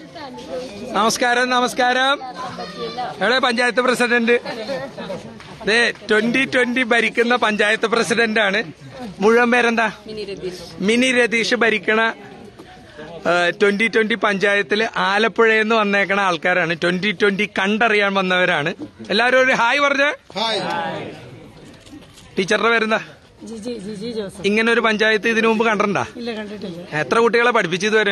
നമസ്കാരം നമസ്കാരം എവിടെ പഞ്ചായത്ത് പ്രസിഡന്റ് ദേ ട്വന്റി ട്വന്റി ഭരിക്കുന്ന പഞ്ചായത്ത് പ്രസിഡന്റ് ആണ് മുഴുവൻ പേരെന്താ മിനി രതീഷ് ഭരിക്കണ ട്വന്റി ട്വന്റി പഞ്ചായത്തില് ആലപ്പുഴയിൽ നിന്ന് വന്നേക്കണ ആൾക്കാരാണ് ട്വന്റി ട്വന്റി കണ്ടറിയാൻ വന്നവരാണ് എല്ലാവരും ഒരു ഹായ് പറഞ്ഞേ ടീച്ചറുടെ പേരെന്താ ജിജി ജിജി ജോസഫ് ഇങ്ങനെ ഒരു പഞ്ചായത്ത് ഇതിനു മുമ്പ് കണ്ടിട്ടുണ്ടാ ഇല്ല കണ്ടിട്ടില്ല എത്ര കുട്ടികളെ പഠിപ്പിച്ചു ഇതുവരെ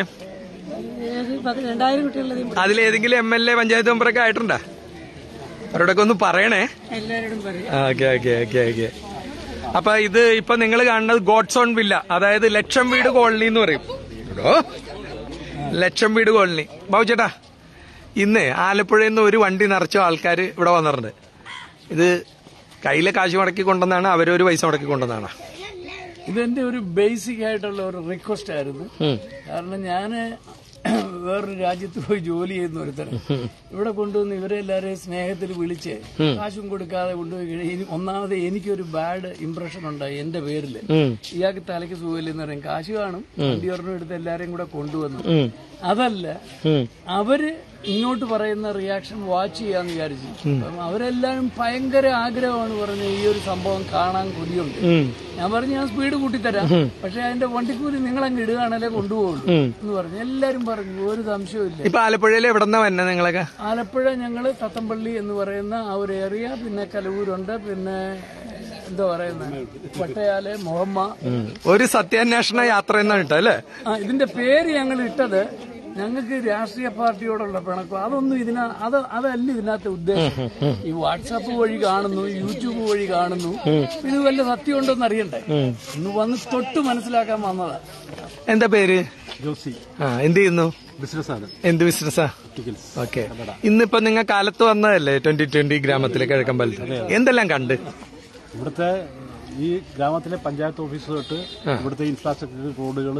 ഏത് പത്ത് രണ്ടായിരം കുട്ടികളുള്ളതും അതിലേതെങ്കിലും എം എൽ എ പഞ്ചായത്ത് മെമ്പറൊക്കെ ആയിട്ടുണ്ടാ അവരോടൊക്കെ ഒന്ന് പറയണേ എല്ലാവരോടും പറയും ഓക്കെ ഓക്കെ ഓക്കെ ഓക്കെ അപ്പൊ ഇത് ഇപ്പൊ നിങ്ങൾ കാണുന്നത് ഗോഡ്സ് ഓൺ വില്ല അതായത് ലക്ഷം വീട് കോളനി എന്ന് പറയും എടോ, ലക്ഷം വീട് കോളനി ബാബു ചേട്ടാ ഇന്ന് ആലപ്പുഴയിൽ നിന്ന് ഒരു വണ്ടി നിറച്ച ആൾക്കാർ ഇവിടെ വന്നിട്ടുണ്ട് ഇത് കയ്യിലെ കാശ് മുടക്കി കൊണ്ടുവന്നാണ് അവരൊരു പൈസ മുടക്കി കൊണ്ടുവന്നാണ് ഇതെന്റെ ഒരു ബേസിക് ആയിട്ടുള്ള ഒരു റിക്വസ്റ്റ് ആയിരുന്നു കാരണം ഞാന് വേറൊരു രാജ്യത്ത് പോയി ജോലി ചെയ്യുന്ന ഒരുത്തരം ഇവിടെ കൊണ്ടുവന്ന് ഇവരെ എല്ലാരെയും സ്നേഹത്തിൽ വിളിച്ച് കാശും കൊടുക്കാതെ കൊണ്ടുപോയി കഴി- ഇനി ഒന്നാമത് എനിക്കൊരു ബാഡ് ഇംപ്രഷൻ ഉണ്ടായി എന്റെ പേരില് ഇയാൾക്ക് തലയ്ക്ക് സുഖമില്ലെന്ന് പറയും കാശ് കാണും വണ്ടി ഒരെണ്ണം എടുത്ത് എല്ലാരെയും കൂടെ കൊണ്ടുവന്നു അതല്ല അവര് ഇങ്ങോട്ട് പറയുന്ന റിയാക്ഷൻ വാച്ച് ചെയ്യാന്ന് വിചാരിച്ചു അപ്പം അവരെല്ലാരും ഭയങ്കര ആഗ്രഹമാണ് പറഞ്ഞ ഈ ഒരു സംഭവം കാണാൻ കൊതിയുണ്ട് ഞാൻ പറഞ്ഞു ഞാൻ സ്പീഡ് കൂട്ടിത്തരാം പക്ഷെ അതിന്റെ വണ്ടിക്കൂലി നിങ്ങൾ അങ്ങ് ഇടുകയാണല്ലേ കൊണ്ടുപോകുള്ളൂ എന്ന് പറഞ്ഞു എല്ലാരും പറഞ്ഞു ഒരു സംശയമില്ല ഇപ്പൊ ആലപ്പുഴയിൽ എവിടെന്നാ വന്നെ നിങ്ങളൊക്കെ ആലപ്പുഴ ഞങ്ങള് തത്തമ്പള്ളി എന്ന് പറയുന്ന ആ ഒരു ഏരിയ പിന്നെ കലവൂരുണ്ട് പിന്നെ എന്താ പറയുന്നത് പട്ടയാല് മുഹമ്മ ഒരു സത്യാന്വേഷണ യാത്ര എന്നാണ് കേട്ടോ അല്ലേ ആ ഇതിന്റെ പേര് ഞങ്ങൾ ഇട്ടത് ഞങ്ങൾക്ക് രാഷ്ട്രീയ പാർട്ടിയോടുള്ള പിണക്കം അതൊന്നും ഇതിന അത് അതല്ല ഇതിനകത്തെ ഉദ്ദേശം ഈ വാട്സാപ്പ് വഴി കാണുന്നു യൂട്യൂബ് വഴി കാണുന്നു ഇത് വല്ല സത്യം ഉണ്ടോന്ന് അറിയണ്ടേ ഒന്ന് വന്ന് തൊട്ട് മനസ്സിലാക്കാൻ വന്നതാ എന്താ പേര് ജോസി ആ എന്ത് ചെയ്യുന്നു ബിസിനസ്സാണ് എന്ത് ബിസിനസ്സാ ഓക്കെ ഇന്നിപ്പോ നിങ്ങൾ കാലത്ത് വന്നതല്ലേ ട്വന്റി ട്വന്റി ഗ്രാമത്തിലെ കിഴക്കമ്പലത്ത് എന്തെല്ലാം കണ്ട് ഇവിടുത്തെ ഈ ഗ്രാമത്തിലെ പഞ്ചായത്ത് ഓഫീസ് തൊട്ട് ഇവിടുത്തെ ഇൻഫ്രാസ്ട്രക്ചർ റോഡുകൾ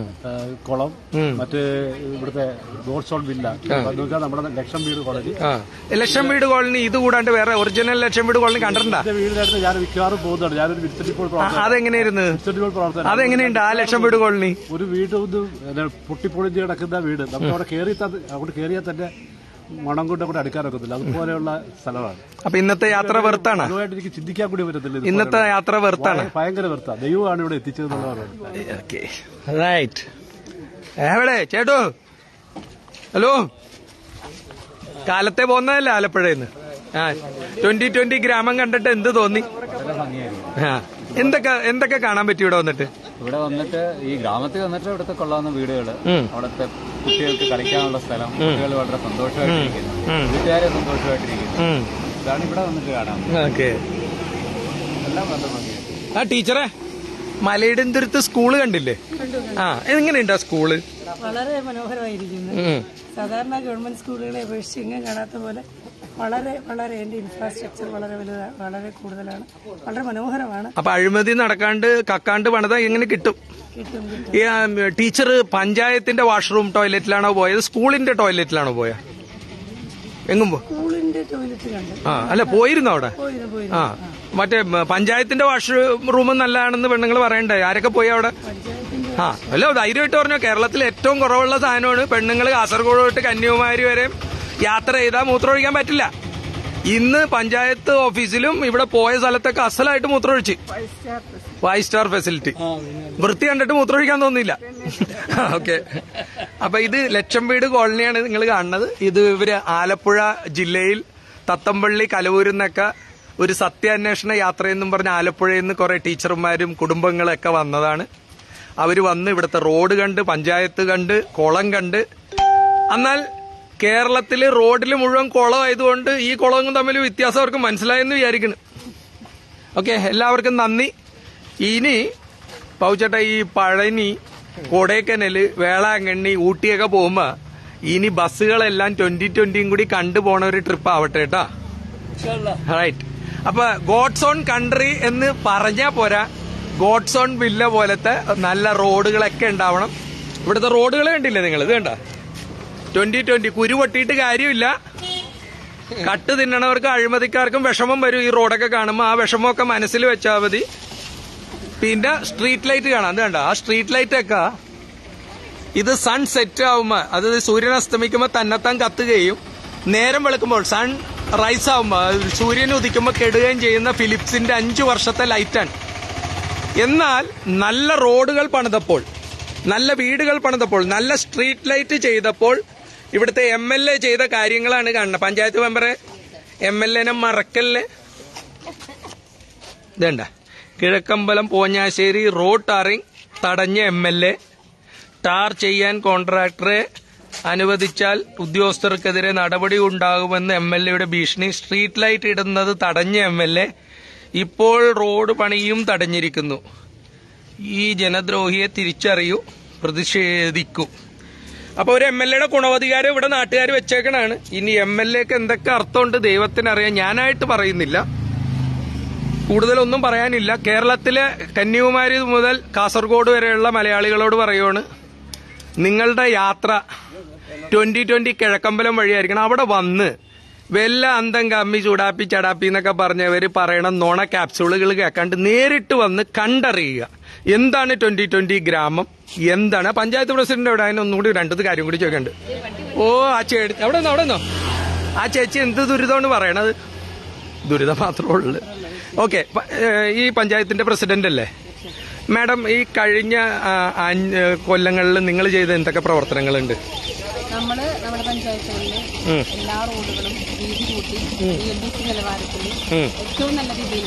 കുളം മറ്റ് ഇവിടുത്തെ ഗോഡ്സോൺ വില്ല എന്ന് വെച്ചാൽ നമ്മുടെ ലക്ഷം വീട് കോളേജ് ആ ലക്ഷം വീട് കോളനി ഇത് കൂടാണ്ട് വേറെ ഒറിജിനൽ ലക്ഷം വീട് കോളനി കണ്ടിട്ടുണ്ടാ എന്റെ വീടിനടുത്ത് ഞാൻ മിക്കവാറും പോകുന്നുണ്ട് ഞാനൊരു വിൽസൺ ഇപ്പോൾ ആ, പ്രവർത്തനം അതെങ്ങനെയായിരുന്നു വിൽസൺ ഇപ്പോൾ പ്രവർത്തനം അതെങ്ങനെയുണ്ട് ആ ലക്ഷം വീട് കോളനി ഒരു വീട് ഒന്ന് പിന്നെ പൊട്ടിപ്പൊളിഞ്ഞ് കിടക്കുന്ന വീട് നമുക്ക് അവിടെ കയറി അവിടെ കയറിയാൽ തന്നെ മണം കൊണ്ട് കൂടെ അടുക്കാനൊക്കത്തില്ല അതുപോലെയുള്ള സ്ഥലമാണ് അപ്പൊ ഇന്നത്തെ യാത്ര വെറുത്താണ് അതുമായിട്ട് എനിക്ക് ചിന്തിക്കാൻ കൂടി പറ്റത്തില്ല ഇത് ഇന്നത്തെ യാത്ര വെറുത്താണ് ഭയങ്കര വെറുത്ത ദൈവമാണ് ഇവിടെ എത്തിച്ചതെന്നുള്ളതാണ് ഓക്കെ റൈറ്റ് എവിടെ ചേട്ടോ ഹലോ കാലത്തെ പോന്നതല്ലേ ആലപ്പുഴന്ന് ആ ട്വന്റി ട്വന്റി ഗ്രാമം കണ്ടിട്ട് എന്ത് തോന്നി ആ എന്തൊക്കെ എന്തൊക്കെ കാണാൻ പറ്റി ഇവിടെ വന്നിട്ട് ഇവിടെ വന്നിട്ട് ഈ ഗ്രാമത്തിൽ വന്നിട്ട് ഇവിടുത്തെ കൊള്ളാവുന്ന വീടുകള് അവിടുത്തെ കുട്ടികൾക്ക് കളിക്കാനുള്ള സ്ഥലം കുട്ടികൾ വളരെ സന്തോഷമായിട്ടിരിക്കുന്നു വീട്ടുകാരെ സന്തോഷമായിട്ടിരിക്കുന്നു ഇതാണ് ഇവിടെ വന്നിട്ട് കാണാൻ ഓക്കെ എല്ലാം വളരെ ഭംഗിയായിട്ട് ആ ടീച്ചറെ മലയിടന്തുരുത്ത് സ്കൂള് കണ്ടില്ലേ ആ എങ്ങനെയുണ്ട് ആ സ്കൂള് വളരെ മനോഹരമായിരിക്കുന്നു ഉം. സാധാരണ ഗവൺമെന്റ് സ്കൂളുകളെ അപേക്ഷിച്ച് ഇങ്ങനെ കാണാത്ത പോലെ വളരെ വളരെ എന്റെ ഇൻഫ്രാസ്ട്രക്ചർ വളരെ വലുതാണ് വളരെ കൂടുതലാണ് വളരെ മനോഹരമാണ് അപ്പൊ അഴിമതി നടക്കാണ്ട് കക്കാണ്ട് പണിത എങ്ങനെ കിട്ടും കിട്ടും കിട്ടും ഈ ആ, ടീച്ചർ പഞ്ചായത്തിന്റെ വാഷ്റൂം ടോയ്ലറ്റിലാണോ പോയത് സ്കൂളിന്റെ ടോയ്ലറ്റിലാണോ പോയ എങ്ങും പോ സ്കൂളിന്റെ ടോയ്ലറ്റ് കണ്ടു ആ അല്ല പോയിരുന്നോ അവിടെ പോയിരുന്നു പോയിരുന്നു ആ മറ്റേ മ, പഞ്ചായത്തിന്റെ വാഷ്റൂം നല്ലതാണെന്ന് പെണ്ണുങ്ങൾ പറയണ്ടേ ആരൊക്കെ പോയി അവിടെ പഞ്ചായത്തിന്റെ ആ അല്ല ധൈര്യമായിട്ട് പറഞ്ഞോ കേരളത്തിൽ ഏറ്റവും കുറവുള്ള സാധനമാണ് പെണ്ണുങ്ങൾ കാസർഗോഡ് തൊട്ട് കന്യാകുമാരി വരെ യാത്ര ചെയ്താൽ മൂത്രമൊഴിക്കാൻ പറ്റില്ല ഇന്ന് പഞ്ചായത്ത് ഓഫീസിലും ഇവിടെ പോയ സ്ഥലത്തൊക്കെ അസലായിട്ട് മൂത്രമൊഴിച്ച് ഫൈവ് സ്റ്റാർ ഫെസിലിറ്റി വൃത്തി കണ്ടിട്ട് മൂത്രമൊഴിക്കാൻ തോന്നിയില്ല ഓക്കെ അപ്പൊ ഇത് ലക്ഷം വീട് കോളനിയാണ് നിങ്ങൾ കാണുന്നത് ഇത് ഇവര് ആലപ്പുഴ ജില്ലയിൽ തത്തമ്പള്ളി കലവൂരിൽ നിന്നൊക്കെ ഒരു സത്യാന്വേഷണ യാത്രയെന്നും പറഞ്ഞ് ആലപ്പുഴയിൽ നിന്ന് കുറെ ടീച്ചർമാരും കുടുംബങ്ങളൊക്കെ വന്നതാണ് അവര് വന്ന് ഇവിടുത്തെ റോഡ് കണ്ട് പഞ്ചായത്ത് കണ്ട് കുളം കണ്ട് എന്നാൽ കേരളത്തില് റോഡിൽ മുഴുവൻ കുളം ആയതുകൊണ്ട് ഈ കുളവും തമ്മിൽ വ്യത്യാസം അവർക്ക് മനസ്സിലായെന്ന് വിചാരിക്കുന്നു ഓക്കെ എല്ലാവർക്കും നന്ദി ഇനി പൗച്ചേട്ട ഈ പഴനി കൊടൈക്കനല് വേളാങ്കണ്ണി ഊട്ടിയൊക്കെ പോകുമ്പോ ഇനി ബസ്സുകളെല്ലാം ട്വന്റി ട്വന്റിയും കൂടി കണ്ടു പോണ ഒരു ട്രിപ്പ് ആവട്ടെ കേട്ടാ റൈറ്റ് അപ്പൊ ഗോഡ്സ് ഓൺ കൺട്രി എന്ന് പറഞ്ഞാ പോരാ ഗോഡ്സ് ഓൺ വില്ല പോലത്തെ നല്ല റോഡുകളൊക്കെ ഉണ്ടാവണം ഇവിടുത്തെ റോഡുകൾ കണ്ടില്ലേ നിങ്ങൾ ഇത് കണ്ട ട്വന്റി ട്വന്റി കുരു പൊട്ടിയിട്ട് കാര്യമില്ല കട്ട് തിന്നണവർക്ക് അഴിമതിക്കാർക്കും വിഷമം വരും ഈ റോഡൊക്കെ കാണുമ്പോൾ ആ വിഷമമൊക്കെ മനസ്സിൽ വെച്ചാൽ മതി പിന്നെ സ്ട്രീറ്റ് ലൈറ്റ് കാണാം അത് കണ്ട ആ സ്ട്രീറ്റ് ലൈറ്റ് ഒക്കെ ഇത് സൺ സെറ്റ് ആവുമ്പോ അതായത് സൂര്യൻ അസ്തമിക്കുമ്പോൾ തന്നെത്താൻ കത്തുകയും നേരം വെളുക്കുമ്പോൾ സൺ റൈസ് ആവുമ്പോൾ സൂര്യൻ ഉദിക്കുമ്പോൾ കെടുകയും ചെയ്യുന്ന ഫിലിപ്സിന്റെ അഞ്ചു വർഷത്തെ ലൈറ്റാണ് എന്നാൽ നല്ല റോഡുകൾ പണിതപ്പോൾ നല്ല വീടുകൾ പണിതപ്പോൾ നല്ല സ്ട്രീറ്റ് ലൈറ്റ് ചെയ്തപ്പോൾ ഇവിടുത്തെ എം എൽ എ ചെയ്ത കാര്യങ്ങളാണ് കാണുന്നത് പഞ്ചായത്ത് മെമ്പറെ എം എൽ എനെ മറക്കല്ലേ ഇതേണ്ട കിഴക്കമ്പലം പോഞ്ഞാശ്ശേരി റോഡ് ടാറിംഗ് തടഞ്ഞ എം എൽ എ ടാർ ചെയ്യാൻ കോൺട്രാക്ടറെ അനുവദിച്ചാൽ ഉദ്യോഗസ്ഥർക്കെതിരെ നടപടി ഉണ്ടാകുമെന്ന് എം എൽ എയുടെ ഭീഷണി സ്ട്രീറ്റ് ലൈറ്റ് ഇടുന്നത് തടഞ്ഞ എം എൽ എ ഇപ്പോൾ റോഡ് പണിയും തടഞ്ഞിരിക്കുന്നു ഈ ജനദ്രോഹിയെ തിരിച്ചറിയൂ പ്രതിഷേധിക്കൂ അപ്പൊ ഒരു എം എൽ എയുടെ ഗുണവധികാരം ഇവിടെ നാട്ടുകാർ വെച്ചേക്കണാണ് ഇനി എം എൽ എക്ക് എന്തൊക്കെ അർത്ഥമുണ്ട് ദൈവത്തിനറിയാം ഞാനായിട്ട് പറയുന്നില്ല കൂടുതലൊന്നും പറയാനില്ല കേരളത്തിലെ കന്യാകുമാരി മുതൽ കാസർഗോഡ് വരെയുള്ള മലയാളികളോട് പറയുവാണ് നിങ്ങളുടെ യാത്ര ട്വന്റി ട്വന്റി കിഴക്കമ്പലം വഴിയായിരിക്കണം അവിടെ വന്ന് വല്ല അന്തം കമ്മി ചൂടാപ്പി ചടാപ്പി എന്നൊക്കെ പറഞ്ഞവര് പറയണ നോണ ക്യാപ്സ്യൂളുകൾ കേൾക്കാണ്ട് നേരിട്ട് വന്ന് കണ്ടറിയുക എന്താണ് ട്വന്റി ട്വന്റി ഗ്രാമം എന്താണ് പഞ്ചായത്ത് പ്രസിഡന്റ് എവിടെ അതിന് ഒന്നുകൂടി രണ്ടത് കാര്യം കൂടി ചോദിക്കണ്ട് ഓ ആ ചേച്ചി അവിടെ നിന്നോ അവിടെ നിന്നോ ആ ചേച്ചി എന്ത് ദുരിതമാണ് പറയണത് ദുരിതം മാത്രമേ ഉള്ളൂ ഓക്കെ ഈ പഞ്ചായത്തിന്റെ പ്രസിഡന്റ് അല്ലേ മാഡം ഈ കഴിഞ്ഞ ആ, അഞ്ച് കൊല്ലങ്ങളിൽ നിങ്ങൾ ചെയ്ത എന്തൊക്കെ പ്രവർത്തനങ്ങളുണ്ട് നമ്മള് നമ്മുടെ പഞ്ചായത്തുകളിൽ എല്ലാ റോഡുകളും വീതി കൂട്ടി ബി എം ബി സി നിലവാരത്തിൽ ഏറ്റവും നല്ല രീതിയിൽ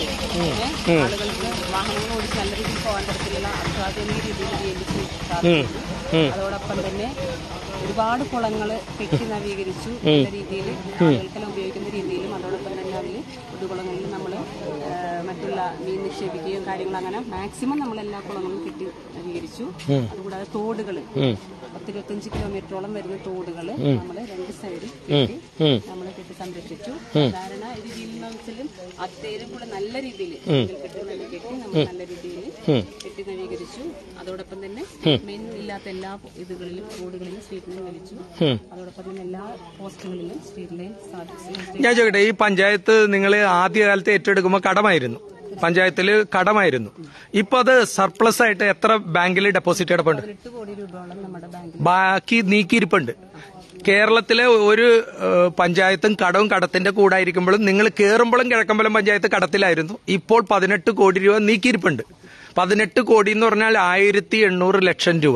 ഏ, ആളുകൾക്ക് വാഹനങ്ങൾ ഓടിച്ച് നല്ല രീതിയിൽ പോകാൻ തരത്തിലുള്ള അത്യാധുനിക രീതിയിൽ ബി എം ബി സി സ്ഥാപിച്ചു അതോടൊപ്പം തന്നെ ഒരുപാട് കുളങ്ങൾ കെട്ടി നവീകരിച്ചു നല്ല രീതിയിൽ ആളുകൾക്കെല്ലാം ഉപയോഗിക്കുന്ന രീതിയിലും അതോടൊപ്പം തന്നെ അതിൽ പൊതുകുളങ്ങളിൽ നമ്മൾ മറ്റുള്ള മീൻ നിക്ഷേപിക്കുകയും കാര്യങ്ങൾ അങ്ങനെ മാക്സിമം നമ്മൾ എല്ലാ കുളങ്ങളും കെട്ടി നവീകരിച്ചു അതുകൂടാതെ തോടുകൾ പത്തിരുപത്തഞ്ച് കിലോമീറ്ററോളം വരുന്ന തോടുകൾ നമ്മൾ രണ്ട് സൈഡും കെട്ടി നമ്മൾ കെട്ടി സംരക്ഷിച്ചു സാധാരണ രീതിയിൽ എന്ന് വെച്ചാലും അത്തേരും കൂടെ നല്ല രീതിയിൽ കെട്ടി നല്ല കെട്ടി നമ്മൾ നല്ല രീതിയിൽ കെട്ടി നവീകരിച്ചു അതോടൊപ്പം തന്നെ മെയിൻ ഇല്ലാത്ത എല്ലാ ഇതുകളിലും റോഡുകളിലും സ്ട്രീറ്റ് ലൈൻ വലിച്ചു അതോടൊപ്പം തന്നെ എല്ലാ പോസ്റ്റുകളിലും സ്ട്രീറ്റ് ലൈൻ സ്ഥാപിച്ചു ഞാൻ ചോദിക്കട്ടെ ഈ പഞ്ചായത്ത് നിങ്ങൾ ആദ്യകാലത്ത് ഏറ്റെടുക്കുമ്പോൾ കടമായിരുന്നു പഞ്ചായത്തിൽ കടമായിരുന്നു ഇപ്പൊ അത് സർപ്ലസ് ആയിട്ട് എത്ര ബാങ്കിൽ ഡെപ്പോസിറ്റ് കിടപ്പുണ്ട് പതിനെട്ട് കോടി രൂപയോളം നമ്മുടെ ബാങ്കിൽ ബാക്കി നീക്കിയിരിപ്പുണ്ട് കേരളത്തിലെ ഒരു ഏഹ്, പഞ്ചായത്തും കടവും കടത്തിന്റെ കൂടായിരിക്കുമ്പോഴും നിങ്ങൾ കയറുമ്പോഴും കിഴക്കമ്പലം പഞ്ചായത്ത് കടത്തിലായിരുന്നു ഇപ്പോൾ പതിനെട്ട് കോടി രൂപ നീക്കിയിരിപ്പുണ്ട് പതിനെട്ട് കോടി എന്ന് പറഞ്ഞാൽ ആയിരത്തി എണ്ണൂറ് ലക്ഷം രൂപ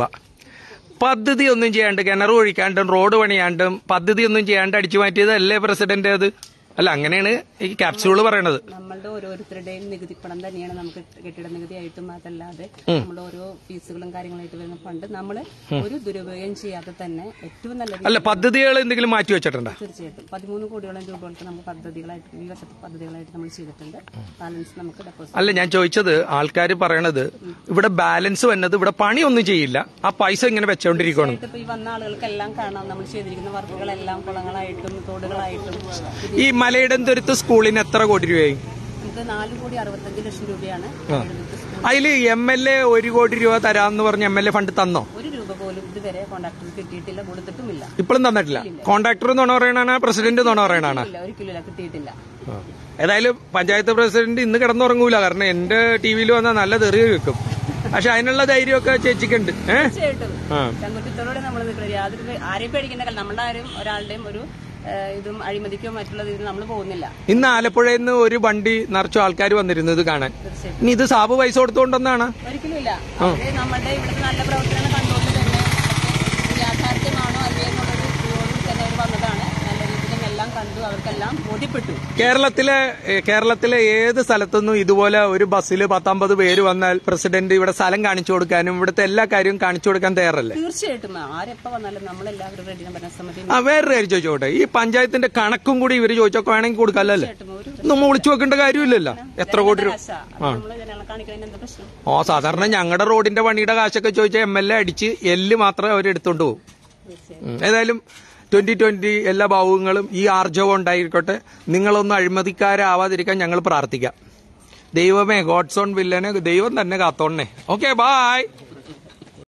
പദ്ധതി ഒന്നും ചെയ്യാണ്ട് കിണർ ഒഴിക്കാണ്ടും റോഡ് പണിയാണ്ടും പദ്ധതി ഒന്നും ചെയ്യാണ്ട് അടിച്ചു മാറ്റിയതല്ലേ പ്രസിഡന്റ് അത് അല്ല അങ്ങനെയാണ് ഈ ക്യാപ്സ്യൂള് പറയണത് നമ്മളുടെ ഓരോരുത്തരുടെയും നികുതി പണം തന്നെയാണ് നമുക്ക് കെട്ടിട നികുതിയായിട്ടും അതല്ലാതെ നമ്മുടെ ഓരോ ഫീസുകളും കാര്യങ്ങളായിട്ട് വരുന്ന ഫണ്ട് നമ്മൾ ഒരു ദുരുപയോഗം ചെയ്യാതെ തന്നെ ഏറ്റവും നല്ല രീതിയിൽ അല്ല പദ്ധതികൾ എന്തെങ്കിലും മാറ്റി വെച്ചിട്ടുണ്ടോ തീർച്ചയായിട്ടും പതിമൂന്ന് കോടിയോളം രൂപകൾക്ക് നമുക്ക് പദ്ധതികളായിട്ട് ഈ വർഷത്തെ പദ്ധതികളായിട്ട് നമ്മൾ ചെയ്തിട്ടുണ്ട് ബാലൻസ് നമുക്ക് ഡെപ്പോസിറ്റ് അല്ല ഞാൻ ചോദിച്ചത് ആൾക്കാർ പറയണത് ഇവിടെ ബാലൻസ് വന്നത് ഇവിടെ പണിയൊന്നും ചെയ്യില്ല ആ പൈസ ഇങ്ങനെ വെച്ചോണ്ടിരിക്കണം ഇപ്പൊ ഈ വന്ന ആളുകൾക്കെല്ലാം കാണാം നമ്മൾ ചെയ്തിരിക്കുന്ന വർക്കുകളെല്ലാം കുളങ്ങളായിട്ടും തോടുകളായിട്ടും ഇത് ഈ മലയിടന്തുരുത്ത് സ്കൂളിന് എത്ര കോടി രൂപയായി നമുക്ക് നാല് കോടി അറുപത്തഞ്ച് ലക്ഷം രൂപയാണ് ഇവിടുത്തെ സ്കൂൾ. അതിൽ എം എൽ എ ഒരു കോടി രൂപ തരാമെന്ന് പറഞ്ഞ് എം എൽ എ ഫണ്ട് തന്നോ ഒരു രൂപ പോലും ഇതുവരെ കോൺട്രാക്ടർ കിട്ടിയിട്ടില്ല കൊടുത്തിട്ടുമില്ല ഇപ്പോഴും തന്നിട്ടില്ല കോൺട്രാക്ടർ നുണ പറയണാണ് പ്രസിഡന്റ് നുണ പറയണാണ് ഇല്ല ഒരിക്കലും ഇല്ല കിട്ടിയിട്ടില്ല ഏതായാലും പഞ്ചായത്ത് പ്രസിഡന്റ് ഇന്ന് കിടന്നുറങ്ങൂല കാരണം എന്റെ ടി വിയിൽ വന്നാൽ നല്ല തെറിയ വെക്കും പക്ഷെ അതിനുള്ള ധൈര്യമൊക്കെ ചേച്ചിക്കുണ്ട് ഏഹ് തീർച്ചയായിട്ടും ആ. ചങ്കുറ്റത്തോടെ നമ്മൾ നിൽക്കുന്നത് യാതൊരു പേ- ആരെയും പേടിക്കേണ്ട കാര്യം നമ്മുടെ ആരും ഒരാളുടെയും ഒരു ഏഹ്, ഇതും അഴിമതിക്കോ മറ്റുള്ള ഇതിൽ നമ്മൾ പോകുന്നില്ല ഇന്ന് ആലപ്പുഴയിൽ നിന്ന് ഒരു വണ്ടി നിറച്ചു ആൾക്കാർ വന്നിരുന്നു ഇത് കാണാൻ തീർച്ചയായിട്ടും ഇനി ഇത് സാബ് പൈസ കൊടുത്തോണ്ടെന്നാണ് ഒരിക്കലും ഇല്ല അവര് നമ്മുടെ ഇവിടുത്തെ നല്ല പ്രവർത്തനം കണ്ടുകൊണ്ട് തന്നെ ഇത് യാഥാർത്ഥ്യമാണോ അല്ലേ എന്നുള്ളൊരു ഇതുകൊണ്ട് തന്നെ അവർ വന്നതാണ് നല്ല രീതിയിലും എല്ലാം കണ്ടു അവർക്കെല്ലാം ബോധ്യപ്പെട്ടു കേരളത്തിലെ ഏഹ് കേരളത്തിലെ ഏത് സ്ഥലത്തുനിന്നും ഇതുപോലെ ഒരു ബസ്സിൽ പത്തമ്പത് പേര് വന്നാൽ പ്രസിഡന്റ് ഇവിടെ സ്ഥലം കാണിച്ചു കൊടുക്കാനും ഇവിടുത്തെ എല്ലാ കാര്യവും കാണിച്ചു കൊടുക്കാൻ തയ്യാറല്ലേ തീർച്ചയായിട്ടും ആരെപ്പോ വന്നാലും നമ്മളെല്ലാവരും റെഡി ഭരണസമിതി ആ വേറൊരു കാര്യം ചോദിച്ചോട്ടെ ഈ പഞ്ചായത്തിന്റെ കണക്കും കൂടി ഇവര് ചോദിച്ചൊക്കെ വേണമെങ്കിൽ കൊടുക്കാമല്ലോ അല്ലേ ഒരു നമ്മൾ വിളിച്ചു വെക്കേണ്ട കാര്യമില്ലല്ലോ എത്ര കോടി രൂപ ആശ നമ്മൾ ജനങ്ങളെ കാണിക്കുന്നതിന് എന്താ പ്രശ്നം ഓ സാധാരണ ഞങ്ങളുടെ റോഡിന്റെ പണിയുടെ കാശൊക്കെ ചോദിച്ചാൽ എം എൽ എ അടിച്ച് എല്ല് മാത്രമേ അവർ എടുത്തോണ്ട് പോകും ഉം. ഏതായാലും ട്വന്റി ട്വന്റി എല്ലാ ഭാവുകങ്ങളും ഈ ആർജവം ഉണ്ടായിരിക്കട്ടെ നിങ്ങളൊന്നും അഴിമതിക്കാരാവാതിരിക്കാൻ ഞങ്ങൾ പ്രാർത്ഥിക്കാം ദൈവമേ ഗോഡ്സ് ഓൺ വില്ലനെ ദൈവം തന്നെ കാത്തോണേ ഓക്കെ ബായ്